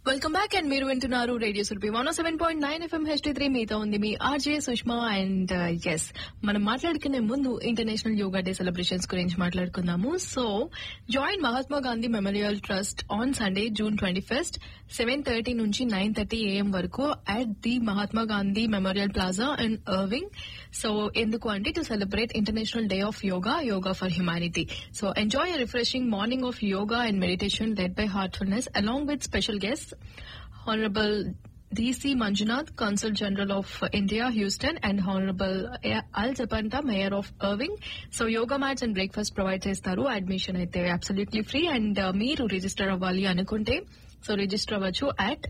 Welcome back and మీరు వింటున్నారు radio సుల్పి one seven point nine FM HT three మీతో ఉంది మీ ఆర్జే సుష్మా అండ్ ఎస్ మనం మాట్లాడుకునే ముందు ఇంటర్నేషనల్ యోగా డే సెలబ్రేషన్స్ గురించి మాట్లాడుకుందాము so join Mahatma Gandhi memorial trust on Sunday June twenty first seven thirty నుంచి నైన్ థర్టీ ఏఎం వరకు at the Mahatma Gandhi memorial plaza and Irving so ఎందుకు అంటే to celebrate international day of yoga yoga for humanity so enjoy a refreshing morning of yoga and meditation led by heartfulness along with special guests honorable DC Manjunath, Consul General of India, Houston, and Honorable Al Zapanta, Mayor of Irving. So yoga mats and breakfast provide చేస్తారు admission అయితే absolutely free and మీరు register అవ్వాలి అనుకుంటే so register అవ్వచ్చు at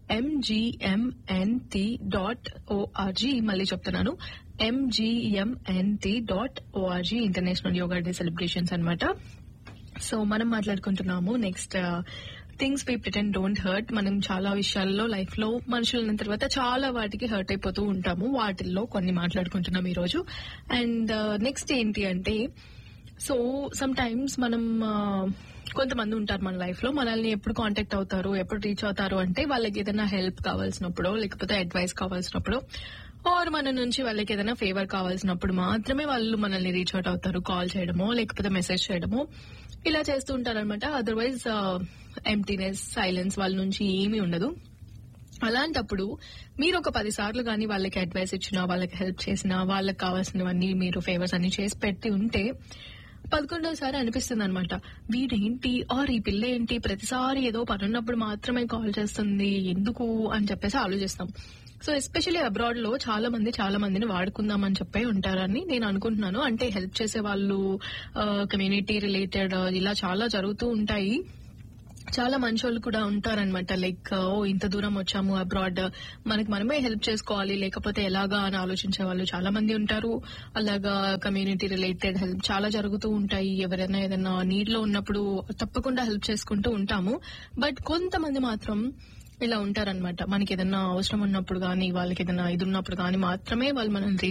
MGMNT dot ORG మళ్ళీ చెప్తున్నాను MGMNT dot ORG international yoga day celebrations అన్నమాట so మనం మాట్లాడుకుంటున్నాము next things we pretend don't hurt మనం చాలా విషయాల్లో లైఫ్ లో మనుషులు ఉన్న తర్వాత చాలా వాటికి హర్ట్ అయిపోతూ ఉంటాము వాటిల్లో కొన్ని మాట్లాడుకుంటున్నాం ఈ రోజు అండ్ నెక్స్ట్ ఏంటి అంటే సో సమ్ టైమ్స్ మనం ఆ, కొంతమంది ఉంటారు మన లైఫ్ లో మనల్ని ఎప్పుడు కాంటాక్ట్ అవుతారు ఎప్పుడు రీచ్ అవుతారు అంటే వాళ్ళకి ఏదైనా హెల్ప్ కావాల్సినప్పుడు లేకపోతే అడ్వైస్ కావాల్సినప్పుడు ఆర్ మన నుంచి వాళ్ళకి ఏదైనా ఫేవర్ కావాల్సినప్పుడు మాత్రమే వాళ్ళు మనల్ని రీచ్ అవుట్ అవుతారు కాల్ చేయడమో లేకపోతే మెసేజ్ చేయడమో ఇలా చేస్తూ ఉంటారనమాట అదర్వైజ్ ఎంటీనెస్ సైలెన్స్ వాళ్ళ నుంచి ఏమీ ఉండదు అలాంటప్పుడు మీరు ఒక పది సార్లు కానీ వాళ్ళకి అడ్వైస్ ఇచ్చినా వాళ్ళకి హెల్ప్ చేసినా వాళ్ళకి కావాల్సినవన్నీ మీరు ఫేవర్స్ అన్ని చేసి పెట్టి ఉంటే పదకొండోసారి అనిపిస్తుంది అనమాట వీడేంటి ఆర్ ఈ పిల్ల ఏంటి ప్రతిసారి ఏదో పని ఉన్నప్పుడు మాత్రమే కాల్ చేస్తుంది ఎందుకు అని చెప్పేసి ఆలోచిస్తాం సో ఎస్పెషల్లీ అబ్రాడ్ లో చాలా మంది చాలా మందిని వాడుకుందామని చెప్పే ఉంటారని నేను అనుకుంటున్నాను అంటే హెల్ప్ చేసే వాళ్ళు కమ్యూనిటీ రిలేటెడ్ ఇలా చాలా జరుగుతూ ఉంటాయి చాలా మంచి వాళ్ళు కూడా ఉంటారనమాట లైక్ ఓ ఇంత దూరం వచ్చాము అబ్రాడ్ మనకి మనమే హెల్ప్ చేసుకోవాలి లేకపోతే ఎలాగా అని ఆలోచించే వాళ్ళు చాలా మంది ఉంటారు అలాగా కమ్యూనిటీ రిలేటెడ్ హెల్ప్ చాలా జరుగుతూ ఉంటాయి ఎవరైనా ఏదైనా నీడ్ లో ఉన్నప్పుడు తప్పకుండా హెల్ప్ చేసుకుంటూ ఉంటాము బట్ కొంతమంది మాత్రం ఇలా ఉంటారనమాట మనకి ఏదైనా అవసరం ఉన్నప్పుడు కానీ వాళ్ళకి ఏదైనా ఇది ఉన్నప్పుడు కానీ మాత్రమే వాళ్ళు మనల్ని